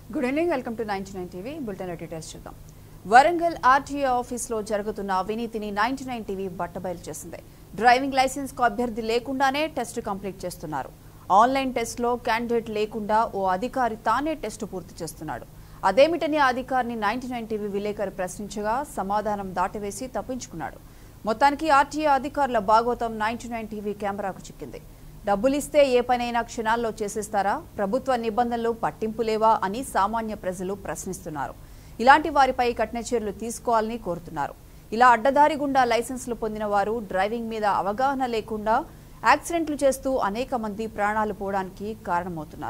Good evening welcome to ninety nine TV bulletin details చూద్దాం Warangal RTA ఆఫీస్లో జరుగుతున్న అవినీతిని నైన్టీ నైన్ టీవీ బట్టబయలు చేసింది డ్రైవింగ్ లైసెన్స్ కు అభ్యర్థి లేకుండానే టెస్ట్ కంప్లీట్ చేస్తున్నారు ఆన్లైన్ టెస్ట్లో క్యాండిడేట్ లేకుండా ఓ అధికారి తానే టెస్ట్ పూర్తి చేస్తున్నాడు అదేమిటని ఆ అధికారిని నైన్టీ నైన్ టీవీ విలేకరు ప్రశ్నించగా సమాధానం దాటివేసి తప్పించుకున్నాడు మొత్తానికి ఆర్టీఏ అధికారుల భాగవతం నైన్టీ నైన్ టీవీ కెమెరాకు చిక్కింది డబ్బులిస్తే ఏ పనైనా క్షణాల్లో చేసేస్తారా ప్రభుత్వ నిబంధనలు పట్టింపు లేవా అని సామాన్య ప్రజలు ప్రశ్నిస్తున్నారు ఇలాంటి వారిపై కఠిన చర్యలు తీసుకోవాలని కోరుతున్నారు ఇలా అడ్డదారి గుండా లైసెన్సులు పొందిన వారు డ్రైవింగ్ మీద అవగాహన లేకుండా యాక్సిడెంట్లు చేస్తూ అనేక మంది ప్రాణాలు పోవడానికి కారణమవుతున్నారు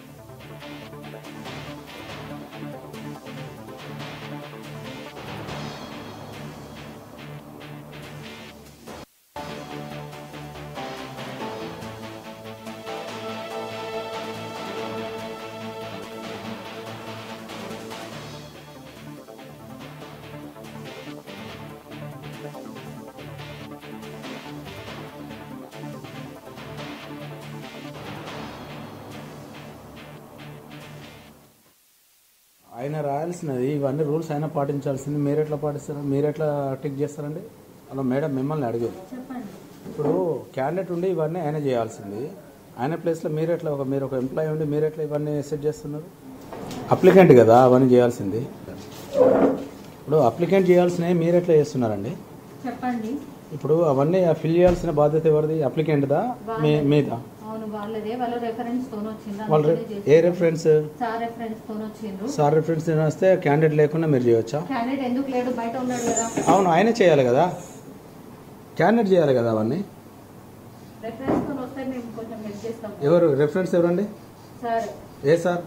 ఆయన రాయాల్సినది ఇవన్నీ రూల్స్ ఆయన పాటించాల్సింది మీరు ఎట్లా పాటిస్తారు మీరు ఎట్లా టిక్ చేస్తారండి అలా మేడం మిమ్మల్ని అడిగేది ఇప్పుడు క్యాండిడేట్ ఉండి ఇవన్నీ ఆయన చేయాల్సింది ఆయన ప్లేస్లో మీరు ఎట్లా ఒక మీరు ఒక ఎంప్లాయీ ఉండి మీరు ఎట్లా ఇవన్నీ సెట్ చేస్తున్నారు అప్లికెంట్ కదా అవన్నీ చేయాల్సింది ఇప్పుడు అప్లికెంట్ చేయాల్సినవి మీరు ఎట్లా చేస్తున్నారండి చెప్పండి ఇప్పుడు అవన్నీ ఫిల్ చేయాల్సిన బాధ్యత ఎవరిది అప్లికెంట్దా మీ మీదా అవును వాళ్ళదే వాళ్ళ రెఫరెన్స్ తో వచ్చింది వాళ్ళ అందుకనే రె- చేసి- ఏ రెఫరెన్స్ సార్ రెఫరెన్స్ తో వచ్చిండ్రు సార్ రెఫరెన్స్ వస్తే క్యాండిడేట్ లేకుండా మీరు చేయవచ్చా క్యాండిడేట్ ఎందుకు లేడు బయట ఉన్నాడు కదా అవును ఆయనే చేయాలి కదా క్యాండిడేట్ చేయాలి కదా అవన్నీ రెఫరెన్స్ తో వస్తే మేము కొంచెం హెల్ప్ చేస్తాం ఎవరు రెఫరెన్స్ ఎవరండి సార్ ఏ సార్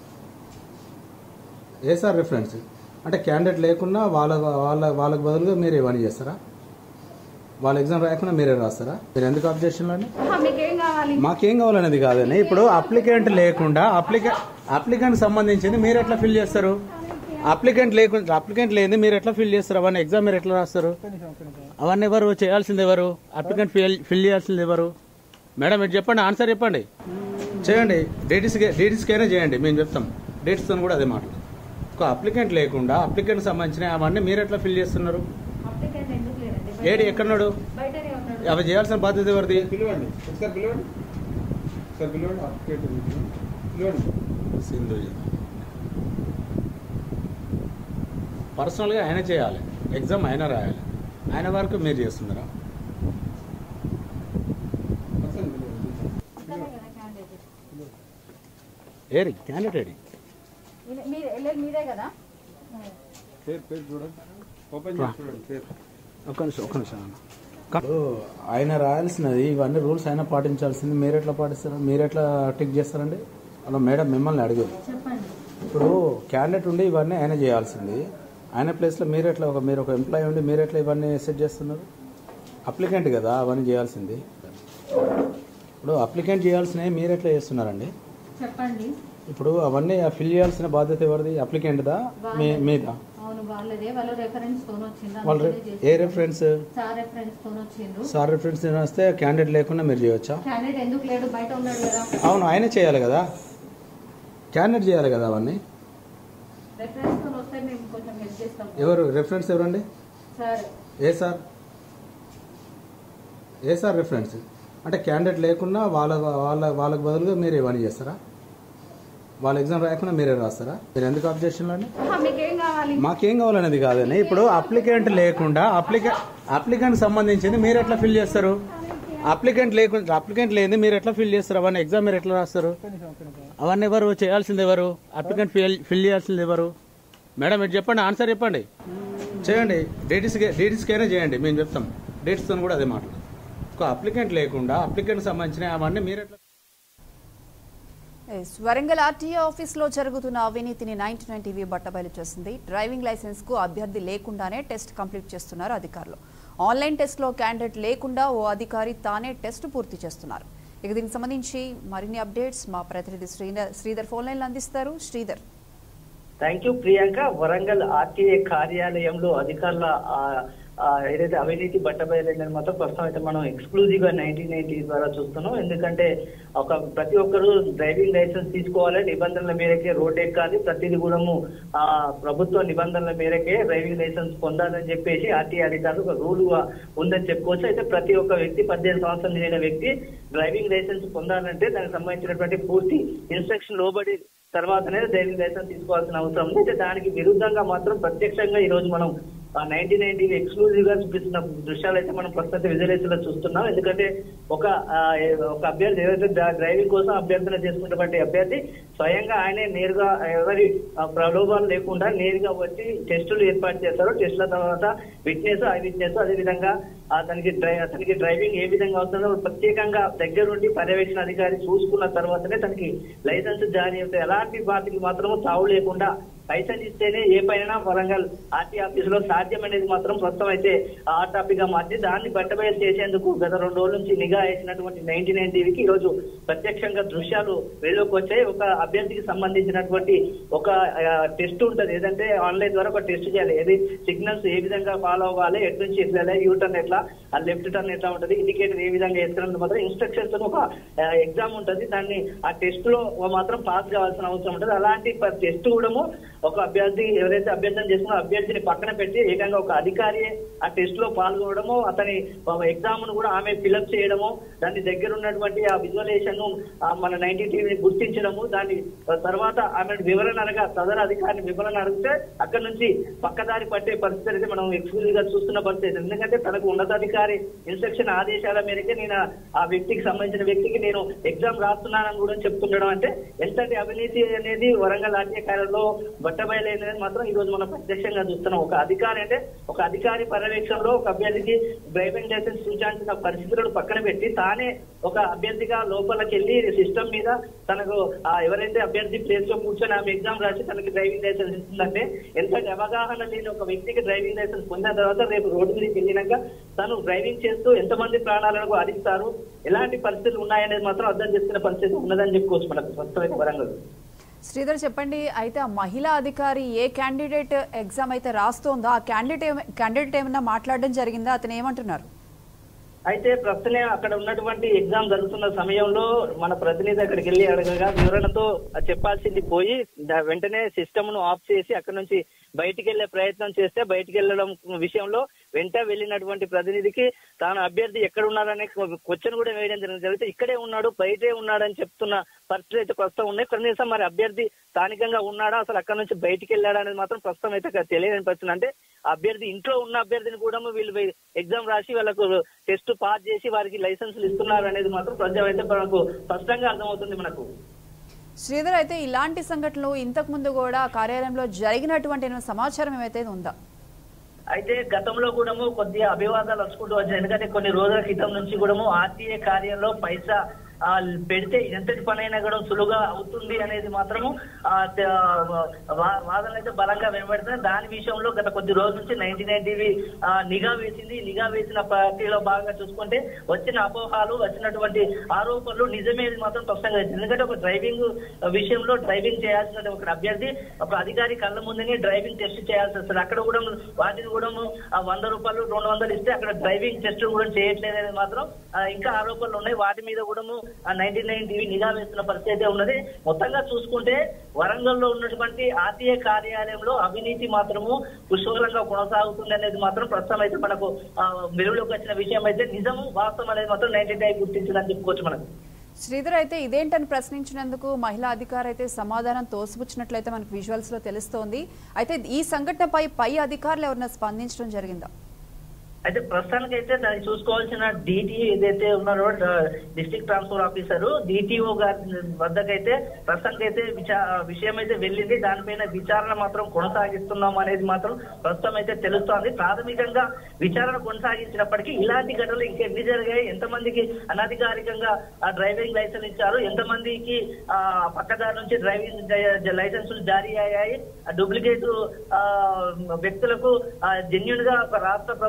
ఏ సార్ రెఫరెన్స్ అంటే క్యాండిడేట్ లేకుండా వాళ్ళ వాళ్ళ వాళ్ళకి బదులుగా మీరు ఇవన్నీ చేస్తారా వాళ్ళ ఎగ్జామ్ రాయకుండా మీరే రాస్తారా మీరు ఎందుకు అబ్జెక్షన్ అండి ఆహా, మీకేం కావాలి మాకేం కావాలనేది కాదండి ఇప్పుడు అప్లికెంట్ లేకుండా అప్లికెంట్ అప్లికెంట్ సంబంధించింది మీరు ఎట్లా ఫిల్ చేస్తారు అప్లికెంట్ లేకుండా అప్లికెంట్ లేని మీరు ఎట్లా ఫిల్ చేస్తారు అవన్నీ ఎగ్జామ్ మీరు ఎట్లా రాస్తారు అవన్నీ ఎవరు చేయాల్సింది ఎవరు అప్లికెంట్ ఫిల్ ఫిల్ చేయాల్సింది ఎవరు మేడం మీరు చెప్పండి ఆన్సర్ చెప్పండి చేయండి డేటీస్కి డేటీస్కైనా చేయండి మేము చెప్తాం డేట్స్తో కూడా అదే మాట్లాడు ఒక అప్లికెంట్ లేకుండా అప్లికెంట్ సంబంధించిన అవన్నీ మీరు ఎట్లా ఫిల్ చేస్తున్నారు అప్లికెంట్ ఎందుకు లేడండి ఏడి ఎక్కడున్నాడు బయటనే ఉన్నాడు అవి చేయాల్సిన బాధ్యత ఎవరిది పిలవండి ఒకసారి పిలవండి ఒకసారి పిలవండి అప్లికేట్ పిలవండి సింధు పర్సనల్గా ఆయన చేయాలి ఎగ్జామ్ ఆయన రాయాలి ఆయన వరకు మీరు చేస్తున్నారా ఒకసారి పిలవండి అతనే కదా క్యాండిడేట్ ఏరి క్యాండిడేట్ మీరే- మీరే వెళ్ళేది మీరే కదా పేరు పేరు చూడండి ఓపెన్ చేసి చూడండి పేరు ఒక్క నిమిషం ఒక్క నిమిషం అన్న. ఇప్పుడు ఆయన రాయాల్సినది ఇవన్నీ రూల్స్ ఆయన పాటించాల్సింది మీరు ఎట్లా పాటిస్తారు మీరు ఎట్లా టిక్ చేస్తారండి అలా మేడం మిమ్మల్ని అడిగేది చెప్పండి ఇప్పుడు క్యాండిడేట్ ఉండి ఇవన్నీ ఆయన చేయాల్సింది ఆయన ప్లేస్లో మీరు ఎట్లా ఒక మీరు ఒక ఎంప్లాయీ ఉండి మీరు ఎట్లా ఇవన్నీ సెట్ చేస్తున్నారు అప్లికెంట్ కదా అవన్నీ చేయాల్సింది ఇప్పుడు అప్లికెంట్ చేయాల్సినవి మీరు ఎట్లా చేస్తున్నారండి చెప్పండి ఇప్పుడు అవన్నీ ఫిల్ చేయాల్సిన బాధ్యత ఎవరిది అప్లికెంట్దా మీ మీదా అవును వాళ్ళదే వాళ్ళ రెఫరెన్స్ తో వచ్చింది వాళ్ళ అందుకనే రె- చేసి- ఏ రెఫరెన్స్ సార్ రెఫరెన్స్ తో వచ్చిండ్రు సార్ రెఫరెన్స్ వస్తే క్యాండిడేట్ లేకుండా మీరు చేయవచ్చా క్యాండిడేట్ ఎందుకు లేడు బయట ఉన్నాడు కదా అవును ఆయనే చేయాలి కదా క్యాండిడేట్ చేయాలి కదా అవన్నీ రెఫరెన్స్ తో వస్తే మేము కొంచెం హెల్ప్ చేస్తాం ఎవరు రెఫరెన్స్ ఎవరండి సార్ ఏ సార్ ఏ సార్ రిఫరెన్స్ అంటే క్యాండిడేట్ లేకుండా వాళ్ళ వాళ్ళ వాళ్ళకి బదులుగా మీరు ఇవన్నీ చేస్తారా వాళ్ళ ఎగ్జామ్ రాయకుండా మీరే రాస్తారా మీరు ఎందుకు అబ్జెక్షన్ అండి ఆహా, మీకేం కావాలి మాకేం కావాలనేది కాదండి ఇప్పుడు అప్లికెంట్ లేకుండా అప్లికెంట్ అప్లికెంట్ సంబంధించింది మీరు ఎట్లా ఫిల్ చేస్తారు అప్లికెంట్ లేకుండా అప్లికెంట్ లేని మీరు ఎట్లా ఫిల్ చేస్తారు అవన్నీ ఎగ్జామ్ మీరు ఎట్లా రాస్తారు అవన్నీ ఎవరు చేయాల్సింది ఎవరు అప్లికెంట్ ఫిల్ ఫిల్ చేయాల్సింది ఎవరు మేడం మీరు చెప్పండి ఆన్సర్ చెప్పండి చేయండి డేటీస్కి డేటీస్కైనా చేయండి మేము చెప్తాం డేట్స్తో కూడా అదే మాట్లాడు ఒక అప్లికెంట్ లేకుండా అప్లికెంట్ సంబంధించిన అవన్నీ మీరు ఎట్లా ఎస్, వరంగల్ ఆర్టీఏ ఆఫీస్లో జరుగుతున్న అవినీతిని నైన్టీ నైన్ టీవీ బట్టబయలు చేసింది డ్రైవింగ్ లైసెన్స్ కు అభ్యర్థి లేకుండానే టెస్ట్ కంప్లీట్ చేస్తున్నారు అధికారులు ఆన్లైన్ టెస్ట్లో క్యాండిడేట్ లేకుండా ఓ అధికారి తానే టెస్ట్ పూర్తి చేస్తున్నారు ఇక దీనికి సంబంధించి మరిన్ని అప్డేట్స్ మా ప్రతినిధి శ్రీధర్ శ్రీధర్ ఫోన్ లైన్లో అందిస్తారు Sridhar thank you Priyanka Warangal RTA కార్యాలయంలో అధికారుల ఆ, ఆ, ఏదైతే అవినీతి బట్టబయలైందని మాత్రం ప్రస్తుతం అయితే మనం ఎక్స్క్లూజివ్ గా నైన్టీన్ నైన్టీ ద్వారా చూస్తున్నాం ఎందుకంటే ఒక ప్రతి ఒక్కరు డ్రైవింగ్ లైసెన్స్ తీసుకోవాలి నిబంధనల మేరకే రోడ్ ఎక్కాలి ప్రతిది కూడా ఆ ప్రభుత్వ నిబంధనల మేరకే డ్రైవింగ్ లైసెన్స్ పొందాలని చెప్పేసి ఆర్టీ అధికారులు ఒక రూల్ ఉందని చెప్పుకోవచ్చు అయితే ప్రతి ఒక్క వ్యక్తి పద్దెనిమిది సంవత్సరాలు నిండిన వ్యక్తి డ్రైవింగ్ లైసెన్స్ పొందాలంటే దానికి సంబంధించినటువంటి పూర్తి ఇన్స్ట్రక్షన్ లోబడి తర్వాతనే డ్రైవింగ్ లైసెన్స్ తీసుకోవాల్సిన అవసరం ఉంది అయితే దానికి విరుద్ధంగా మాత్రం ప్రత్యక్షంగా ఈ రోజు మనం నైన్టీ నైన్టీ ఎక్స్క్లూజివ్ గా చూపిస్తున్న దృశ్యాలు అయితే మనం ప్రస్తుతం విజువలైజ్ లో చూస్తున్నాం ఎందుకంటే ఒక ఆ, ఏ- ఒక అభ్యర్థి ఏదైతే డ్రా- డ్రైవింగ్ కోసం అభ్యర్థన చేసుకున్నటువంటి అభ్యర్థి స్వయంగా ఆయనే నేరుగా ఎవరి ఆ, ప్రలోభాలు లేకుండా నేరుగా వచ్చి టెస్టులు ఏర్పాటు చేస్తారు టెస్టుల తర్వాత విట్నెస్ ఐ విట్నెస్ అదే విధంగా అతనికి డ్రై అతనికి డ్రైవింగ్ ఏ విధంగా అవుతుందో ప్రత్యేకంగా దగ్గరుండి పర్యవేక్షణ అధికారి చూసుకున్న తర్వాతనే తనకి లైసెన్స్ జారీ అవుతాయి ఎలాంటి వాటికి మాత్రం తావు లేకుండా లైసెన్స్ ఇస్తేనే ఏ పైన వరంగల్ ఆర్టీ ఆఫీస్ లో సాధ్యం అనేది మాత్రం ప్రస్తుతం అయితే ఆ టాపిక్ గా మార్చి దాన్ని బట్టబయలు చేసేందుకు గత రెండు రోజుల నుంచి నిఘా వేసినటువంటి నైన్టీ నైన్ టీవీకి ఈ రోజు ప్రత్యక్షంగా దృశ్యాలు వెలుగులోకి వచ్చాయి ఒక అభ్యర్థికి సంబంధించినటువంటి ఒక టెస్ట్ ఉంటది ఏదంటే ఆన్లైన్ ద్వారా ఒక టెస్ట్ చేయాలి ఏది సిగ్నల్స్ ఏ విధంగా ఫాలో అవ్వాలి ఎటు నుంచి ఎట్లా వెళ్ళాలి యూ టర్న్ ఎట్లా ఆ లెఫ్ట్ టర్న్ ఎట్లా ఉంటది ఇండికేటర్ ఏ విధంగా వేసుకోవడం మాత్రం ఇన్స్ట్రక్షన్స్ తో ఒక ఎగ్జామ్ ఉంటది దాన్ని ఆ టెస్ట్ లో మాత్రం పాస్ కావాల్సిన అవసరం ఉంటది అలాంటి టెస్ట్ కూడా ఒక అభ్యర్థి ఎవరైతే అభ్యర్థన చేసుకున్న అభ్యర్థిని పక్కన పెట్టి ఏకంగా ఒక అధికారి ఆ టెస్ట్ లో పాల్గొనడము అతని ఎగ్జామ్ ను కూడా ఆమె ఫిలప్ చేయడము దాని దగ్గర ఉన్నటువంటి ఆ విజువలేషన్ మన నైన్టీ టీవీని గుర్తించడము దాని తర్వాత ఆమె వివరణ అనగా సదరు అధికారిని వివరణ అడిగితే అక్కడ నుంచి పక్కదారి పట్టే పరిస్థితి అయితే మనం ఎక్స్క్లూజివ్ గా చూస్తున్న పరిస్థితి ఎందుకంటే తనకు ఉన్నతాధికారి ఇన్స్ట్రక్షన్ ఆదేశాల మేరకే నేను ఆ వ్యక్తికి సంబంధించిన వ్యక్తికి నేను ఎగ్జామ్ రాస్తున్నానని కూడా చెప్తుండడం అంటే ఎంతటి అవినీతి అనేది వరంగల్ ఆర్టీఏ కార్యాలయంలో బట్టబయలైనది మాత్రం ఈ రోజు మనం ప్రత్యక్షంగా చూస్తున్నాం ఒక అధికారి అంటే ఒక అధికారి పర్యవేక్షణలో ఒక అభ్యర్థికి డ్రైవింగ్ లైసెన్స్ సూచించిన పరిస్థితులను పక్కన పెట్టి తానే ఒక అభ్యర్థిగా లోపలికి వెళ్ళి సిస్టమ్ మీద తనకు ఆ ఎవరైతే అభ్యర్థి ప్లేస్ లో కూర్చొని ఆమె ఎగ్జామ్ రాసి తనకి డ్రైవింగ్ లైసెన్స్ ఇస్తుందంటే ఎంతటి అవగాహన లేని ఒక వ్యక్తికి డ్రైవింగ్ లైసెన్స్ పొందిన తర్వాత రేపు రోడ్డు మీదకి వెళ్ళినాక తను డ్రైవింగ్ చేస్తూ ఎంతమంది ప్రాణాలను అధిస్తారు ఎలాంటి పరిస్థితులు ఉన్నాయనేది మాత్రం అర్థం చేసుకునే పరిస్థితి ఉన్నదని చెప్పుకోవచ్చు మనకు స్వచ్ఛమైన వరంగల్ శ్రీధర్ చెప్పండి అయితే ఆ మహిళా అధికారి ఏ క్యాండిడేట్ ఎగ్జామ్ అయితే రాస్తోందో ఆ క్యాండిడేట్ క్యాండిడేట్ ఏమైనా మాట్లాడడం జరిగిందా అతను ఏమంటున్నారు అయితే ప్రస్తుతనే అక్కడ ఉన్నటువంటి ఎగ్జామ్ జరుగుతున్న సమయంలో మన ప్రతినిధి అక్కడికి వెళ్ళి అడగగా వివరణతో చెప్పాల్సింది పోయి దా- వెంటనే సిస్టమ్ ను ఆఫ్ చేసి అక్కడ నుంచి బయటికి వెళ్లే ప్రయత్నం చేస్తే బయటికి వెళ్ళడం విషయంలో వెంట వెళ్ళినటువంటి ప్రతినిధికి తాను అభ్యర్థి ఎక్కడ ఉన్నారనే క్వశ్చన్ కూడా వేయడం జరిగింది జరిగితే ఇక్కడే ఉన్నాడు బయటే ఉన్నాడని చెప్తున్న పరిస్థితులు అయితే ప్రస్తుతం ఉన్నాయి కనీసం మరి అభ్యర్థి స్థానికంగా ఉన్నాడా అసలు అక్కడ నుంచి బయటికి వెళ్ళాడా అనేది మాత్రం ప్రస్తుతం అయితే అక్కడ తెలియని పరిస్థితి అంటే అభ్యర్థి ఇంట్లో ఉన్న అభ్యర్థిని కూడా వీళ్ళు ఎగ్జామ్ రాసి వాళ్ళకు టెస్ట్ పాస్ చేసి వారికి లైసెన్సులు ఇస్తున్నారు అనేది మాత్రం ప్రజలు అయితే మనకు స్పష్టంగా అర్థమవుతుంది మనకు శ్రీధర్ అయితే ఇలాంటి సంఘటనలు ఇంతకు ముందు కూడా కార్యాలయంలో జరిగినటువంటి ఏమైనా సమాచారం ఏమైతే ఉందా అయితే గతంలో కూడా కొద్దిగా అభివాదాలు వచ్చుకుంటూ వచ్చాయి ఎందుకంటే కొన్ని రోజుల క్రితం నుంచి కూడా ఆర్టీఏ కార్యంలో పైసా ఆ, పెడితే ఎంతటి పనైనా కూడా సులువుగా అవుతుంది అనేది మాత్రము ఆ, త- వా- వాదనలు అయితే బలంగా వినబడుతున్నాయి దాని విషయంలో గత కొద్ది రోజుల నుంచి నైన్టీ నైన్ టీవీ నిఘా వేసింది నిఘా వేసిన ప్రక్రియలో భాగంగా చూసుకుంటే వచ్చిన అపోహాలు వచ్చినటువంటి ఆరోపణలు నిజమేది మాత్రం స్పష్టంగా వచ్చింది ఎందుకంటే ఒక డ్రైవింగ్ విషయంలో డ్రైవింగ్ చేయాల్సిన ఒక అభ్యర్థి ఒక అధికారి కళ్ళ ముందునే డ్రైవింగ్ టెస్ట్ చేయాల్సి వస్తుంది అక్కడ కూడా వాటిని కూడా ఆ వంద రూపాయలు రెండు వందలు ఇస్తే అక్కడ డ్రైవింగ్ టెస్ట్ కూడా చేయట్లేదు అనేది మాత్రం ఆ, ఇంకా ఆరోపణలు ఉన్నాయి వాటి మీద కూడా నైన్టీ నైన్ టీవీ నిఘా వేస్తున్న పరిస్థితి అయితే ఉన్నది మొత్తంగా చూసుకుంటే వరంగల్లో ఉన్నటువంటి ఆర్టీఏ కార్యాలయంలో అవినీతి మాత్రము పుష్కలంగా కొనసాగుతుంది అనేది మాత్రం ప్రస్తుతం అయితే మనకు ఆ, వెలుగులోకి వచ్చిన విషయం అయితే నిజము వాస్తవం అనేది మాత్రం నైన్టీ నైన్ గుర్తించిందని చెప్పుకోవచ్చు మనకు శ్రీధర్ అయితే ఇదేంటని ప్రశ్నించినందుకు మహిళా అధికారి అయితే సమాధానం తోసిపుచ్చినట్లయితే మనకు విజువల్స్ లో తెలుస్తోంది అయితే ఈ సంఘటనపై పై అధికారులు ఎవరైనా స్పందించడం జరిగిందా అయితే ప్రస్తుతానికి అయితే దాన్ని చూసుకోవాల్సిన డిటి ఏదైతే ఉన్నారో డిస్ట్రిక్ట్ ట్రాన్స్పోర్ట్ ఆఫీసర్ డిటిఓ గారి వద్దకైతే ప్రస్తుతానికి అయితే విచా విషయం అయితే వెళ్ళింది దానిపైన విచారణ మాత్రం కొనసాగిస్తున్నాం అనేది మాత్రం ప్రస్తుతం అయితే తెలుస్తోంది ప్రాథమికంగా విచారణ కొనసాగించినప్పటికీ ఇలాంటి ఘటనలు ఇంకెన్ని జరిగాయి ఎంతమందికి అనధికారికంగా ఆ డ్రైవింగ్ లైసెన్స్ ఇచ్చారు ఎంతమందికి ఆ పక్కదారి నుంచి డ్రైవింగ్ జ- లైసెన్సులు జారీ అయ్యాయి ఆ డూప్లికేట్ ఆ, వ్యక్తులకు జెన్యున్ గా ఒక రాష్ట్ర ప్రభుత్వం నుంచి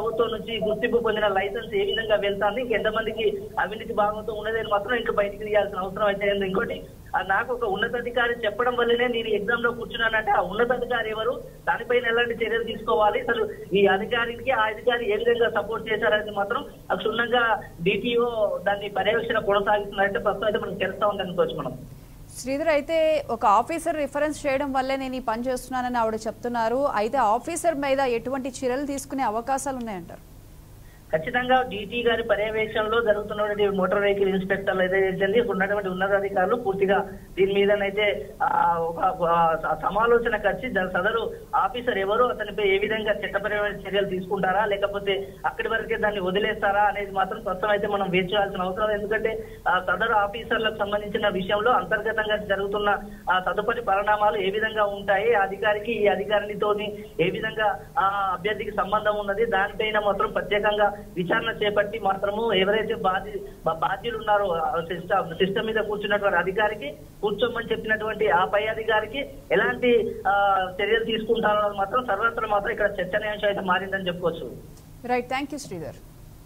నుంచి గుర్తింపు పొందిన లైసెన్స్ ఏ విధంగా వెళ్తాంది ఇంకెంతమందికి అవినీతి భాగంతో ఉన్నదని మాత్రం ఇంకా బయటికి తీయాల్సిన అవసరం అయితే ఉంది. ఇంకోటి ఆ నాకు ఒక ఉన్నతాధికారి చెప్పడం వల్లనే నేను ఎగ్జామ్ లో కూర్చున్నానంటే ఆ ఉన్నతాధికారి ఎవరు దానిపైన ఎలాంటి చర్యలు తీసుకోవాలి అసలు ఈ అధికారికి ఆ అధికారి ఏ విధంగా సపోర్ట్ చేశారనేది మాత్రం ఆ క్షుణ్ణంగా డిటిఓ దాన్ని పర్యవేక్షణ కొనసాగిస్తున్నారంటే ప్రస్తుతం అయితే మనకు తెలుస్తా ఉంది అనుకోవచ్చు మనం శ్రీధర్ అయితే ఒక ఆఫీసర్ రిఫరెన్స్ చేయడం వల్లే నేను ఈ పని చేస్తున్నానని ఆవిడ చెప్తున్నారు అయితే ఆఫీసర్ మీద ఎటువంటి చర్యలు తీసుకునే అవకాశాలు ఉన్నాయంటారు ఖచ్చితంగా డీటీ గారి పర్యవేక్షణలో జరుగుతున్నటువంటి మోటార్ వెహికల్ ఇన్స్పెక్టర్లు ఏదైతే ఉన్నటువంటి ఉన్నతాధికారులు పూర్తిగా దీని మీదనైతే ఆ, ఒక ఆ, సమాలోచన ఖర్చి ద- సదరు ఆఫీసర్ ఎవరు అతనిపై ఏ విధంగా చట్టపరమైన చర్యలు తీసుకుంటారా లేకపోతే అక్కడి వరకే దాన్ని వదిలేస్తారా అనేది మాత్రం ప్రస్తుతం అయితే మనం వేచి చేయాల్సిన అవసరం ఉంది. ఎందుకంటే ఆ, సదరు ఆఫీసర్లకు సంబంధించిన విషయంలో అంతర్గతంగా జరుగుతున్న ఆ, తదుపరి పరిణామాలు ఏ విధంగా ఉంటాయి ఆ అధికారికి ఈ అధికారినితోని ఏ విధంగా ఆ అభ్యర్థికి సంబంధం ఉన్నది దానిపైన మాత్రం ప్రత్యేకంగా విచారణ చేపట్టి మాత్రము ఎవరైతే బాధ్య బా- బాధ్యులు ఉన్నారో సిస్టమ్ సిస్టమ్ మీద కూర్చున్నటువంటి అధికారికి కూర్చోమని చెప్పినటువంటి ఆ పై అధికారికి ఎలాంటి ఆ, చర్యలు తీసుకుంటారో అన్నది మాత్రం సర్వత్రా మాత్రం ఇక్కడ చర్చనీయాంశం అయితే మారిందని చెప్పుకోవచ్చు రైట్ థ్యాంక్ యూ శ్రీధర్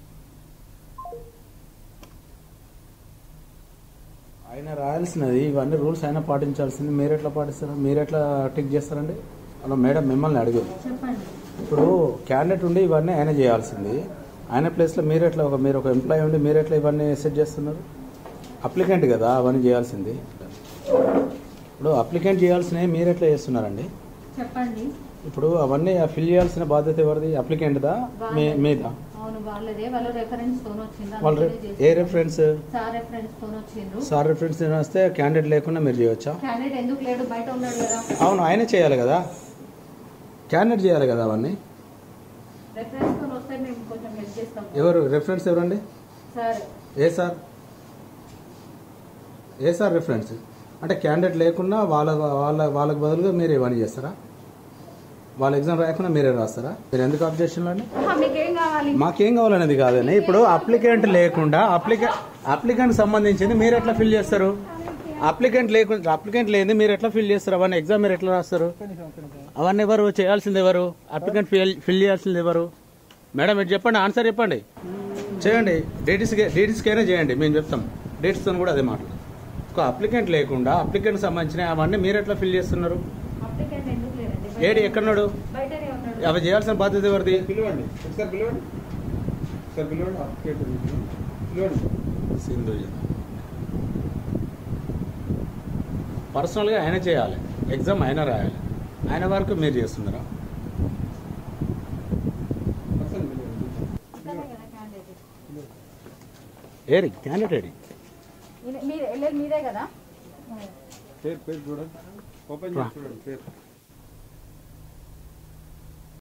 ఆయన రాయాల్సినది ఇవన్నీ రూల్స్ ఆయన పాటించాల్సింది మీరు ఎట్లా పాటిస్తారు మీరు ఎట్లా టిక్ చేస్తారండి అలా మేడం మిమ్మల్ని అడిగారు చెప్పండి ఇప్పుడు క్యాండిడేట్ ఉండి ఇవన్నీ ఆయన చేయాల్సింది ఆయన ప్లేస్లో మీరు ఎట్లా ఒక మీరు ఒక ఎంప్లాయీ ఉండి మీరు ఎట్లా ఇవన్నీ సెట్ చేస్తున్నారు అప్లికెంట్ కదా అవన్నీ చేయాల్సింది ఇప్పుడు అప్లికెంట్ చేయాల్సినవి మీరు ఎట్లా చేస్తున్నారండి చెప్పండి ఇప్పుడు అవన్నీ ఫిల్ చేయాల్సిన బాధ్యత ఎవరిది అప్లికెంట్దా మీ మీద అవును వాళ్ళదే వాళ్ళు రెఫరెన్స్ తో వచ్చింది వాళ్ళ అందుకనే రె- చేసిండ్రు. ఏ రెఫరెన్స్ సార్ రెఫరెన్స్ తో వచ్చిండ్రు సార్ రెఫరెన్స్ వస్తే క్యాండిడేట్ లేకుండా మీరు చేయవచ్చా క్యాండిడేట్ ఎందుకు లేడు బయట ఉన్నాడు కదా అవును ఆయనే చేయాలి కదా క్యాండిడేట్ చేయాలి కదా అవన్నీ రెఫరెన్స్ తో వస్తే మేము కొంచెం హెల్ప్ చేస్తాం ఎవరు రెఫరెన్స్ ఎవరండి సార్ ఏ సార్ ఏ సార్ రిఫరెన్స్ అంటే క్యాండిడేట్ లేకుండా వాళ్ళ వాళ్ళ వాళ్ళకి బదులుగా మీరు ఇవన్నీ చేస్తారా వాళ్ళ ఎగ్జామ్ రాయకుండా మీరే రాస్తారా మీరు ఎందుకు అబ్జెక్షన్లో అండి ఆహా, మీకేం కావాలి మాకేం కావాలనేది కాదండి ఇప్పుడు అప్లికెంట్ లేకుండా అప్లికెంట్ అప్లికెంట్ సంబంధించింది మీరు ఎట్లా ఫిల్ చేస్తారు అప్లికెంట్ లేకుండా అప్లికెంట్ లేని మీరు ఎట్లా ఫిల్ చేస్తారు అవన్నీ ఎగ్జామ్ మీరు ఎట్లా రాస్తారు అవన్నీ ఎవరు చేయాల్సింది ఎవరు అప్లికెంట్ ఫిల్ ఫిల్ చేయాల్సింది ఎవరు మేడం మీరు చెప్పండి ఆన్సర్ చెప్పండి చేయండి డేటీస్కి డేటీస్కైనా చేయండి మేము చెప్తాం డేట్స్తో కూడా అదే మాటలు ఒక అప్లికెంట్ లేకుండా అప్లికెంట్ సంబంధించిన అవన్నీ మీరు ఎట్లా ఫిల్ చేస్తున్నారు అప్లికెంట్ ఎందుకు లేదండి ఏడి ఎక్కడున్నాడు బయటనే ఉన్నాడు అవి చేయాల్సిన బాధ్యత ఎవరిది పిలవండి ఒకసారి పిలవండి ఒకసారి పిలవండి అప్లికేట్ పిలవండి సింధు పర్సనల్గా ఆయన చేయాలి ఎగ్జామ్ ఆయన రాయాలి ఆయన వరకు మీరు చేస్తున్నారా పర్సన్ పిలవండి ఇతనే కదా క్యాండిడేట్ ఏరి క్యాండిడేట్ మీరే మీరే మీరే కదా పేరు పేరు చూడండి ఓపెన్ చేసి చూడండి పేరు